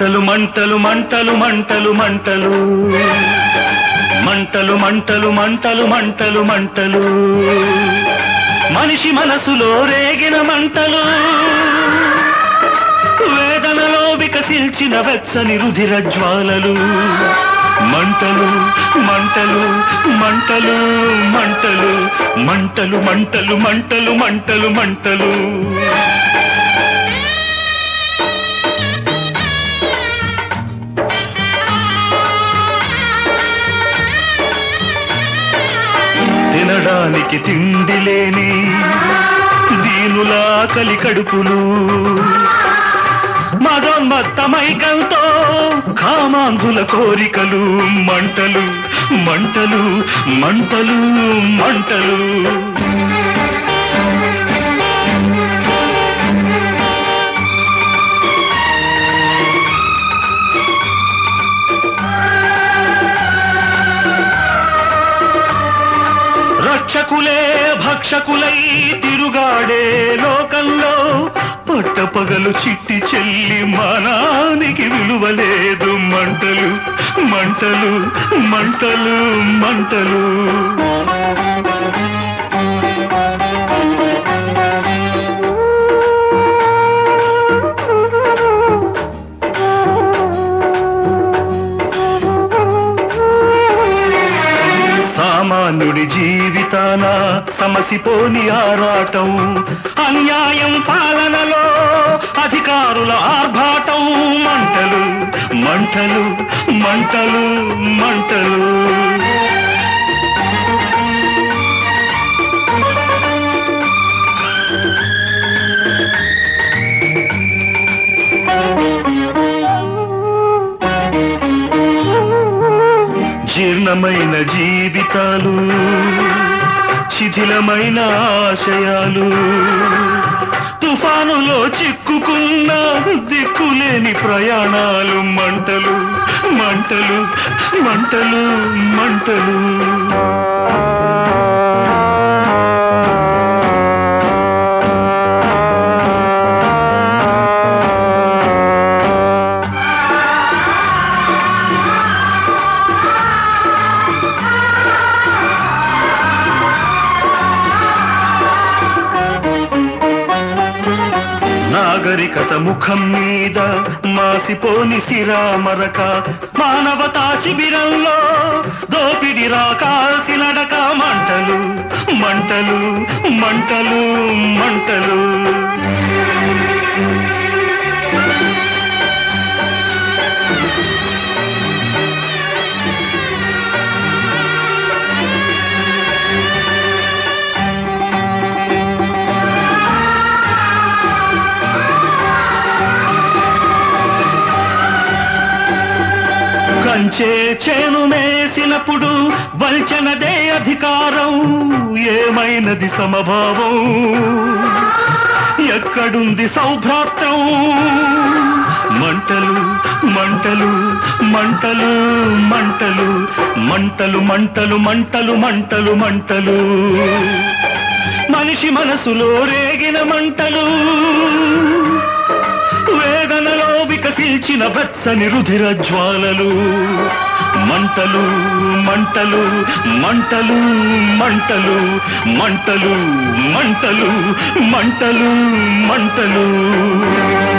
మంటలు మంటలు మంటలు మంటలు మంటలు మంటలు మంటలు మంటలు మంటలు మంటలు మనిషి మనసులో రేగిన మంటలు వేదనలో వికసించిన వెచ్చని రుధిర జ్వాలలు మంటలు మంటలు మంటలు మంటలు మంటలు మంటలు మంటలు మంటలు మంటలు తినడానికి తిండి లేని దీనులా కలి కడుపులు మదోన్మత్తమైకంతో కామాంధుల కోరికలు మంటలు మంటలు మంటలు మంటలు రక్షకులే భక్షకులై తిరుగాడే లోకంలో పట్టపగలు చిట్టి చెల్లి మానానికి విలువలేదు మంటలు మంటలు మంటలు మంటలు సామాన్యుడి జీవితాన సమసిపోని ఆరాటం అన్యాయం పాలనలో అధికారుల ఆర్భాటం మంటలు మంటలు మంటలు మంటలు జీర్ణమైన జీవితాలు శిథిలమైన ఆశయాలు తుఫానులో చిక్కుకున్న దిక్కులేని ప్రయాణాలు మంటలు మంటలు మంటలు మంటలు నాగరికత ముఖం మీద మాసిపోని సిరామరక మానవతా శిబిరంలో దోపిడి రాకాల్సి నడక మంటలు మంటలు మంటలు మంటలు కంచే చేను మేసినప్పుడు వంచనదే అధికారం ఏమైనది సమభావం ఎక్కడుంది సౌభ్రాత్రం మంటలు మంటలు మంటలు మంటలు మంటలు మంటలు మంటలు మంటలు మంటలు మనిషి మనసులో రేగిన మంటలు వేదనలో వికసించిన వెచ్చని రుధిర జ్వాలలు మంటలు మంటలు మంటలు మంటలు మంటలు మంటలు మంటలు మంటలు